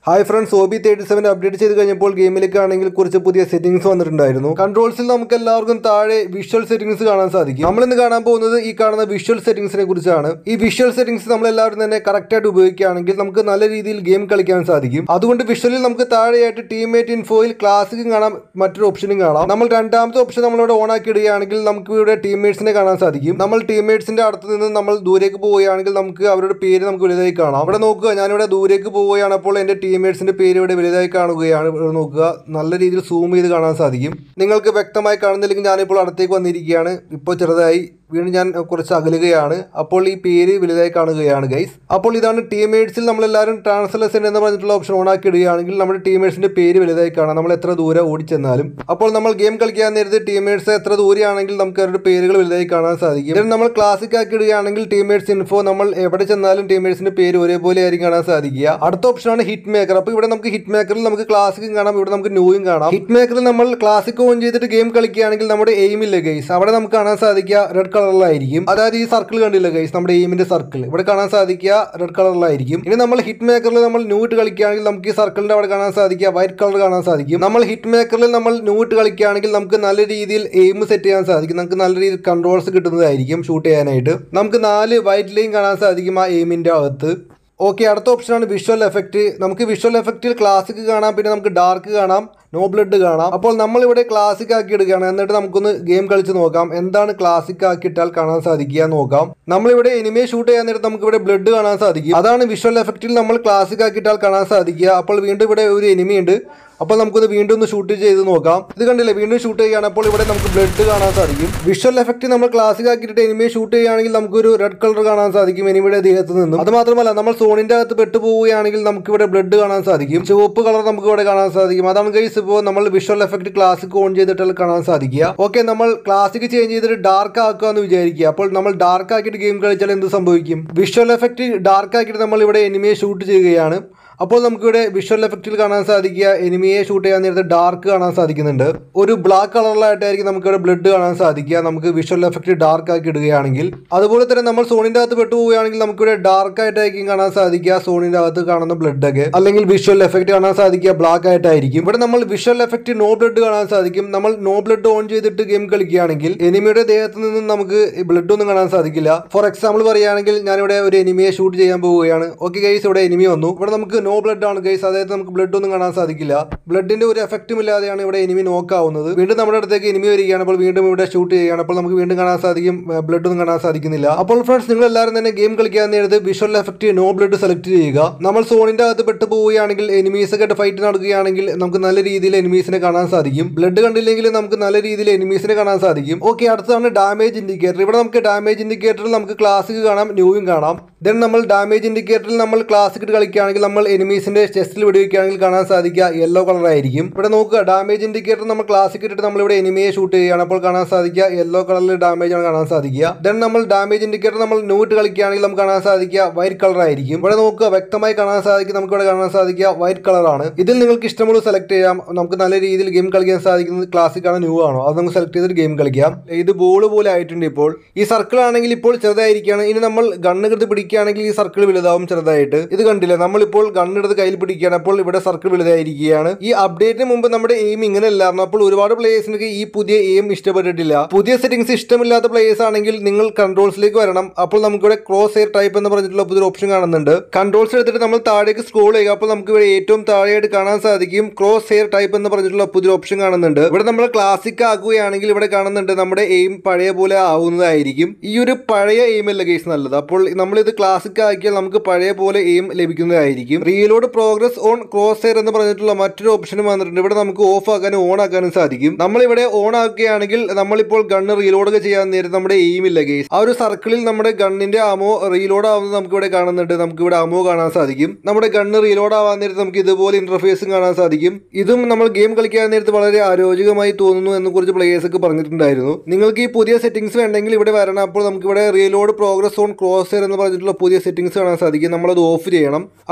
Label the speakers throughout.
Speaker 1: hi friends O B thirty seven update ചെയ്ത് കഴിഞ്ഞപ്പോൾ ഗെയിമിലേക്ക് ആണെങ്കിൽ കുറച്ച് പുതിയ സെറ്റിംഗ്സ് വന്നിട്ടുണ്ടായിരുന്നു കൺട്രോൾസിൽ നമുക്ക് എല്ലാവർക്കും താഴെ വിഷ്വൽ സെറ്റിംഗ്സ് കാണാൻ സാധിക്കും നമ്മൾ ഇന്ന് കാണാൻ പോകുന്നത് ഈ കാണുന്ന വിഷ്വൽ സെറ്റിംഗ്സിനെ കുറിച്ചാണ് ഈ വിഷ്വൽ സെറ്റിംഗ്സ് നമ്മൾ എല്ലാവരും തന്നെ കറക്റ്റ് ആയിട്ട് ഉപയോഗിക്കുകയാണെങ്കിൽ നമുക്ക് നല്ല രീതിയിൽ ഗെയിം കളിക്കാൻ സാധിക്കും അതുകൊണ്ട് വിഷ്വലിൽ നമുക്ക് താഴെയായിട്ട് ടീമേറ്റ് ഇൻഫോയിൽ ക്ലാസിക്കും കാണാം മറ്റൊരു ഓപ്ഷനും കാണാം നമ്മൾ രണ്ടാമത്തെ ഓപ്ഷൻ നമ്മളിവിടെ ഓൺ ആക്കി ഇടുകയാണെങ്കിൽ നമുക്ക് ഇവിടെ ടീമേറ്റ്സിനെ കാണാൻ സാധിക്കും നമ്മൾ ടീമേറ്റ്സിന്റെ അടുത്ത് നിന്ന് നമ്മൾ ദൂരേക്ക് പോവുകയാണെങ്കിൽ നമുക്ക് അവരുടെ പേര് നമുക്ക് വലുതായി കാണാം അവിടെ നോക്കുക ഞാനിവിടെ ദൂരേക്ക് പോവുകയാണ് അപ്പോൾ എൻ്റെ ടീമേറ്റ്സിന്റെ പേര് ഇവിടെ വലുതായി കാണുകയാണ് ഇവിടെ നോക്കുക നല്ല രീതിയിൽ സൂം ചെയ്ത് കാണാൻ സാധിക്കും നിങ്ങൾക്ക് വ്യക്തമായി കാണുന്നില്ലെങ്കിൽ ഞാനിപ്പോൾ അടുത്തേക്ക് വന്നിരിക്കുകയാണ് ഇപ്പോൾ ചെറുതായി വീണ്ടും ഞാൻ കുറച്ച് അകലുകയാണ് അപ്പോൾ ഈ പേര് വലുതായി കാണുകയാണ് ഗൈസ് അപ്പോൾ ഇതാണ് ടീമേറ്റ്സിൽ നമ്മളെല്ലാവരും ട്രാൻസ്ലേഷൻ എന്ന് പറഞ്ഞിട്ടുള്ള ഓപ്ഷൻ ഓൺ ആക്കി ഇടുകയാണെങ്കിൽ നമ്മുടെ ടീമേറ്റ്സിന്റെ പേര് വലുതായി കാണാം നമ്മൾ എത്ര ദൂരം ഓടിച്ചെന്നാലും അപ്പോൾ നമ്മൾ ഗെയിം കളിക്കാൻ നേരത്ത് ടീമേറ്റ്സ് എത്ര ദൂരെയാണെങ്കിൽ നമുക്ക് അവരുടെ പേരുകൾ വലുതായി കാണാൻ സാധിക്കും ഇതിന് നമ്മൾ ക്ലാസിക് ആക്കി ഇടുകയാണെങ്കിൽ ടീമേറ്റ്സ് ഇൻഫോ നമ്മൾ എവിടെ ചെന്നാലും ടീമേറ്റ്സിന്റെ പേര് ഒരേപോലെ ആയിരിക്കും കാണാൻ സാധിക്കുക അടുത്ത ഓപ്ഷനാണ് ഹിറ്റ് മേക്കർ അപ്പോൾ ഇവിടെ നമുക്ക് ഹിറ്റ് മേക്കറിൽ നമുക്ക് ക്ലാസിക്കും കാണാം ഇവിടെ നമുക്ക് ന്യൂയും കാണാം ഹിറ്റ് മേക്കറിൽ നമ്മൾ ക്ലാസിക് ഓൺ ചെയ്തിട്ട് ഗെയിം കളിക്കുകയാണെങ്കിൽ നമ്മുടെ എയിം ഇല്ല ഗൈസ് അവിടെ നമുക്ക് കാണാൻ സാധിക്കുക റെഡ് കളറിലായിരിക്കും അതായത് ഈ സർക്കിൾ കണ്ടില്ല ഗൈസ് നമ്മുടെ എയിമിന്റെ സർക്കിൾ ഇവിടെ കാണാൻ സാധിക്കുക റെഡ് കളറിലായിരിക്കും ഇനി നമ്മൾ ഹിറ്റ് മേക്കറിൽ നമ്മൾ ന്യൂട്ട് കളിക്കുകയാണെങ്കിൽ നമുക്ക് ഈ സർക്കിളിന്റെ അവിടെ കാണാൻ സാധിക്കുക വൈറ്റ് കളർ കാണാൻ സാധിക്കും നമ്മൾ ഹിറ്റ് മേക്കറിൽ നമ്മൾ ന്യൂട്ട് കളിക്കുകയാണെങ്കിൽ നമുക്ക് നല്ല രീതിയിൽ എയിം സെറ്റ് ചെയ്യാൻ സാധിക്കും നമുക്ക് നല്ല രീതിയിൽ കൺട്രോൾസ് കിട്ടുന്നതായിരിക്കും ഷൂട്ട് ചെയ്യാനായിട്ട് നമുക്ക് നാല് വൈറ്റ് ലൈൻ കാണാൻ സാധിക്കും ആ എയിമിന്റെ അകത്ത് ഓക്കെ അടുത്ത ഓപ്ഷനാണ് വിഷ്വൽ എഫക്റ്റ് നമുക്ക് വിഷ്വൽ എഫക്റ്റിൽ ക്ലാസിക് കാണാം പിന്നെ നമുക്ക് ഡാർക്ക് കാണാം നോ ബ്ലഡ് കാണാം അപ്പോൾ നമ്മളിവിടെ ക്ലാസിക് ആക്കി എടുക്കുകയാണ് എന്നിട്ട് നമുക്കൊന്ന് ഗെയിം കളിച്ച് നോക്കാം എന്താണ് ക്ലാസിക് ആക്കിയിട്ടാൽ കാണാൻ സാധിക്കുക നോക്കാം നമ്മളിവിടെ എനിമയെ ഷൂട്ട് ചെയ്യാൻ നേരത്ത് നമുക്ക് ഇവിടെ ബ്ലഡ് കാണാൻ സാധിക്കും അതാണ് വിഷ്വൽ എഫക്റ്റിൽ നമ്മൾ ക്ലാസിക് ആക്കിയിട്ടാൽ കാണാൻ സാധിക്കുക അപ്പോൾ വീണ്ടും ഇവിടെ ഒരു എനിമി ഉണ്ട് അപ്പോൾ നമുക്കൊന്ന് വീണ്ടും ഒന്ന് ഷൂട്ട് ചെയ്ത് നോക്കാം ഇത് കണ്ടില്ലേ വീണ്ടും ഷൂട്ട് ചെയ്യുകയാണ് അപ്പോൾ ഇവിടെ നമുക്ക് ബ്ലഡ് കാണാൻ സാധിക്കും വിഷ്വൽ എഫക്റ്റ് നമ്മൾ ക്ലാസിക് ആക്കിയിട്ട് എനിമിയെ ഷൂട്ട് ചെയ്യുകയാണെങ്കിൽ നമുക്കൊരു റെഡ് കളർ കാണാൻ സാധിക്കും എനിമിയുടെ ദേഹത്ത് നിന്നും അത് മാത്രമല്ല നമ്മൾ സോണിന്റെ അകത്ത് പെട്ടുപോവുകയാണെങ്കിൽ നമുക്ക് ഇവിടെ ബ്ലഡ് കാണാൻ സാധിക്കും ചുവപ്പ് കളർ നമുക്ക് ഇവിടെ കാണാൻ സാധിക്കും അതാണ് ഗൈസ് ഇപ്പോൾ നമ്മൾ വിഷ്വൽ എഫക്റ്റ് ക്ലാസിക് ഓൺ ചെയ്തിട്ട് കാണാൻ സാധിക്കുക ഓക്കെ നമ്മൾ ക്ലാസിക് ചേഞ്ച് ചെയ്തിട്ട് ഡാർക്ക് ആക്കുക എന്ന് വിചാരിക്കുക അപ്പോൾ നമ്മൾ ഡാർക്ക് ആക്കിയിട്ട് ഗെയിം കളിച്ചാൽ എന്ത് സംഭവിക്കും വിഷ്വൽ എഫക്റ്റ് ഡാർക്ക് ആക്കിയിട്ട് നമ്മൾ ഇവിടെ എനിമിയെ ഷൂട്ട് ചെയ്യുകയാണ് അപ്പോൾ നമുക്കിവിടെ വിഷ്വൽ എഫക്റ്റിൽ കാണാൻ സാധിക്കുക എനിമിയെ ഷൂട്ട് ചെയ്യാൻ നേരത്തെ ഡാർക്ക് കാണാൻ സാധിക്കുന്നുണ്ട് ഒരു ബ്ലാക്ക് കളറിലായിട്ടായിരിക്കും നമുക്കിവിടെ ബ്ലഡ് കാണാൻ സാധിക്കുക നമുക്ക് വിഷ്വൽ എഫക്റ്റ് ഡാർക്ക് ആക്കി ഇടുകയാണെങ്കിൽ അതുപോലെ തന്നെ നമ്മൾ സോണിന്റെ അകത്ത് പെട്ടുപോവുകയാണെങ്കിൽ നമുക്കിവിടെ ഡാർക്ക് ആയിട്ടായിരിക്കും കാണാൻ സാധിക്കുക സോണിന്റെ അകത്ത് കാണുന്ന ബ്ലഡ് ഒക്കെ അല്ലെങ്കിൽ വിഷ്വൽ എഫക്റ്റ് കാണാൻ സാധിക്കുക ബ്ലാക്ക് ആയിട്ടായിരിക്കും ഇവിടെ നമ്മൾ വിഷ്വൽ എഫക്റ്റ് നോ ബ്ലഡ് കാണാൻ സാധിക്കും നമ്മൾ നോ ബ്ലഡ് ഓൺ ചെയ്തിട്ട് ഗെയിം കളിക്കുകയാണെങ്കിൽ എനിമിയുടെ ദേഹത്ത് നിന്നും നമുക്ക് ബ്ലഡ് ഒന്നും കാണാൻ സാധിക്കില്ല ഫോർ എക്സാമ്പിൾ പറയുകയാണെങ്കിൽ ഞാനിവിടെ ഒരു എനിമിയെ ഷൂട്ട് ചെയ്യാൻ പോവുകയാണ് ഓക്കെ ഗൈസ് ഇവിടെ എനിമി വന്നു ഇവിടെ നമുക്ക് നോ ബ്ലഡ് ആണ് ഗൈസ് അതായത് നമുക്ക് ബ്ലഡ് ഒന്നും കാണാൻ സാധിക്കില്ല ബ്ലഡിന്റെ ഒരു എഫക്റ്റും ഇല്ലാതെയാണ് ഇവിടെ എനിമി നോക്കാവുന്നത് വീണ്ടും നമ്മുടെ അടുത്തേക്ക് എനിമി വരികയാണ് അപ്പോൾ വീണ്ടും ഇവിടെ ഷൂട്ട് ചെയ്യുകയാണ് അപ്പോൾ നമുക്ക് വീണ്ടും കാണാൻ സാധിക്കും ബ്ലഡ് ഒന്നും കാണാൻ സാധിക്കുന്നില്ല അപ്പോൾ ഫ്രണ്ട്സ് നിങ്ങൾ എല്ലാവരും തന്നെ ഗെയിം കളിക്കാൻ നേരത്ത് visual effect no blood select ചെയ്യുക നമ്മൾ സോണിന്റെ അകത്ത് പെട്ട് പോവുകയാണെങ്കിൽ എനിമീസ് ഒക്കെ ഫൈറ്റ് നടക്കുകയാണെങ്കിൽ നമുക്ക് നല്ല രീതിയിൽ എനിമീസിനെ കാണാൻ സാധിക്കും ബ്ലഡ് കണ്ടില്ലെങ്കിൽ നമുക്ക് നല്ല രീതിയിൽ എനിമീസിനെ കാണാൻ സാധിക്കും ഓക്കെ അടുത്തതാണ് ഡാമേജ് ഇൻഡിക്കേറ്റർ ഇവിടെ നമുക്ക് ഡാമേജ് ഇൻഡിക്കേറ്ററിൽ നമുക്ക് ക്ലാസിക് കാണാം ന്യൂയും കാണാം ദെൻ നമ്മൾ ഡാമേജ് ഇൻഡിക്കേറ്ററിൽ നമ്മൾ ക്ലാസിക് ഇട്ട് കളിക്കുകയാണെങ്കിൽ നമ്മൾ എനിമീസിന്റെ ചെസ്റ്റിൽ വെടിവെക്കുകയാണെങ്കിൽ കാണാൻ സാധിക്കുക യെല്ലോ കളർ ആയിരിക്കും ഇവിടെ നോക്കുക ഡാമേജ് ഇൻഡിക്കേറ്റർ നമ്മൾ ക്ലാസിക് ഇട്ടിട്ട് നമ്മൾ ഇവിടെ എനിമിയെ ഷൂട്ട് ചെയ്യുകയാണ് അപ്പോൾ കാണാൻ സാധിക്കുക യെല്ലോ കളറിൽ ഡാമേജ് ആണ് കാണാൻ സാധിക്കുക ദെൻ നമ്മൾ ഡാമേജ് ഇൻഡിക്കേറ്റർ നമ്മൾ ന്യൂട്ട് കളിക്കുകയാണെങ്കിൽ നമുക്ക് കാണാൻ സാധിക്കുക വൈറ്റ് കളർ ആയിരിക്കും ഇവിടെ നോക്കുക വ്യക്തമായി കാണാൻ സാധിക്കും നമുക്ക് ഇവിടെ കാണാൻ സാധിക്കുക വൈറ്റ് കളറാണ് ഇതിൽ നിങ്ങൾക്ക് ഇഷ്ടമുള്ള സെലക്ട് ചെയ്യാം നമുക്ക് നല്ല രീതിയിൽ ഗെയിം കളിക്കാൻ സാധിക്കുന്നത് ക്ലാസിക് ആണോ ന്യൂ ആണോ അത് നമുക്ക് സെലക്ട് ചെയ്തിട്ട് ഗെയിം കളിക്കാം ഇത് ബോൾ പോലെ ആയിട്ടുണ്ട് ഇപ്പോൾ ഈ സർക്കിൾ ആണെങ്കിൽ ഇപ്പോൾ ചെറുതായിരിക്കുകയാണ് ഇനി നമ്മൾ ഗണ്ണെടുത്ത് പിടിക്കുകയാണെങ്കിൽ ഈ സർക്കിൾ വലുതാവും ചെറുതായിട്ട് ഇത് കണ്ടില്ലേ നമ്മളിപ്പോൾ ഗണ്ണെടുത്ത് കയ്യിൽ പിടിക്കുകയാണ് അപ്പോൾ ഇവിടെ സർക്കിൾ വലുതായിരിക്കുകയാണ് ഈ അപ്ഡേറ്റിന് മുമ്പ് നമ്മുടെ എയിം ഇങ്ങനെ അല്ലായിരുന്നു അപ്പോൾ ഒരുപാട് പ്ലേയേഴ്സിനൊക്കെ ഈ പുതിയ എയിം ഇഷ്ടപ്പെട്ടിട്ടില്ല പുതിയ സെറ്റിംഗ്സ് ഇഷ്ടമില്ലാത്ത പ്ലേയേഴ്സ് ആണെങ്കിൽ നിങ്ങൾ കൺട്രോൾസിലേക്ക് വരണം അപ്പോൾ നമുക്കിവിടെ ക്രോസ് എയർ ടൈപ്പ് എന്ന് പറഞ്ഞിട്ടുള്ള പുതിയൊരു ഓപ്ഷൻ കാണുന്നുണ്ട് കൺട്രോൾസ് എടുത്തിട്ട് നമ്മൾ താഴേക്ക് സ്ക്രോൾ ചെയ്യുക അപ്പോൾ നമുക്ക് ഇവിടെ ഏറ്റവും താഴെയായിട്ട് കാണാൻ സാധിക്കും ക്രോസ് എയർ ടൈപ്പ് എന്ന് പറഞ്ഞിട്ടുള്ള പുതിയൊരു ഓപ്ഷൻ കാണുന്നുണ്ട് ഇവിടെ നമ്മൾ ക്ലാസിക് ആക്കുകയാണെങ്കിൽ ഇവിടെ കാണുന്നുണ്ട് നമ്മുടെ എയിം പഴയ പോലെ ആവുന്നതായിരിക്കും ഈ ഒരു പഴയ എയിം അല്ല കേസ് നല്ലത് അപ്പോൾ നമ്മൾ ഇത് ക്ലാസിക് ആക്കിയാൽ നമുക്ക് പഴയ പോലെ എയിം ലഭിക്കുന്നതായിരിക്കും reload progress on crosshair എന്ന് പറഞ്ഞിട്ടുള്ള മറ്റൊരു ഓപ്ഷനും വന്നിട്ടുണ്ട് ഇവിടെ നമുക്ക് ഓഫ് ആക്കാനും ഓൺ ആക്കാനും സാധിക്കും നമ്മളിവിടെ ഓൺ ആക്കുകയാണെങ്കിൽ നമ്മളിപ്പോൾ ഗണ്ണ് റീലോഡ് ഒക്കെ ചെയ്യാൻ നേരം നമ്മുടെ എയിം ഇല്ല കേസ് ആ ഒരു സർക്കിളിൽ നമ്മുടെ ഗണ്ണിന്റെ അമോ റീലോഡ് ആവുന്നത് നമുക്ക് ഇവിടെ കാണുന്നുണ്ട് നമുക്ക് ഇവിടെ അമോ കാണാൻ സാധിക്കും നമ്മുടെ ഗണ്ണ് റീലോഡ് ആവാൻ നേരത്ത് നമുക്ക് ഇതുപോലെ ഇന്റർഫേസും കാണാൻ സാധിക്കും ഇതും നമ്മൾ ഗെയിം കളിക്കാൻ നേരത്ത് വളരെ ആരോഗ്യമായി തോന്നുന്നു എന്ന് കുറച്ച് പ്ലേയേഴ്സ് ഒക്കെ പറഞ്ഞിട്ടുണ്ടായിരുന്നു നിങ്ങൾക്ക് ഈ പുതിയ സെറ്റിംഗ്സ് വേണ്ടെങ്കിൽ ഇവിടെ വരണം അപ്പോൾ നമുക്ക് ഇവിടെ reload progress on crosshair എന്ന് പറഞ്ഞിട്ടുള്ള പുതിയ സെറ്റിംഗ്സ് കാണാൻ സാധിക്കും നമ്മളത് ഓഫ് ചെയ്യണം അപ്പോൾ പഴയ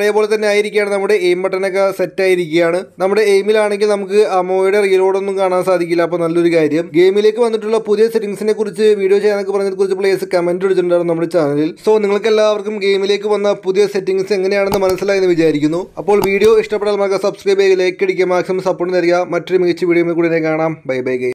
Speaker 1: പഴയ പോലെ തന്നെ ആയിരിക്കുകയാണ് നമ്മുടെ എയിം ബട്ടനൊക്കെ സെറ്റ് ആയിരിക്കുകയാണ് നമ്മുടെ എയിമിലാണെങ്കിൽ നമുക്ക് അമോയുടെ റീലോഡൊന്നും കാണാൻ സാധിക്കില്ല അപ്പോൾ നല്ലൊരു കാര്യം ഗെയിമിലേക്ക് വന്നിട്ടുള്ള പുതിയ സെറ്റിംഗ്സിനെ കുറിച്ച് വീഡിയോ ചെയ്യാനൊക്കെ പറഞ്ഞതിനെ കുറിച്ച് പ്ലേസ് കമന്റ് അടിച്ചിട്ടുണ്ടായിരുന്നു നമ്മുടെ ചാനലിൽ സോ നിങ്ങൾക്ക് എല്ലാവർക്കും ഗെയിമിലേക്ക് വന്ന പുതിയ സെറ്റിംഗ്സ് എങ്ങനെയാണെന്ന് മനസ്സിലായെന്ന് വിചാരിക്കുന്നു അപ്പോൾ വീഡിയോ ഇഷ്ടപ്പെട്ടാൽ നമുക്ക് സബ്സ്ക്രൈബ് ചെയ്യുക ലൈക്ക് അടിക്കുക മാക്സിമം സപ്പോർട്ട് തരിക മറ്റൊരു മികച്ച വീഡിയോ കൂടി കാണാം ബൈ ബൈ ഗൈ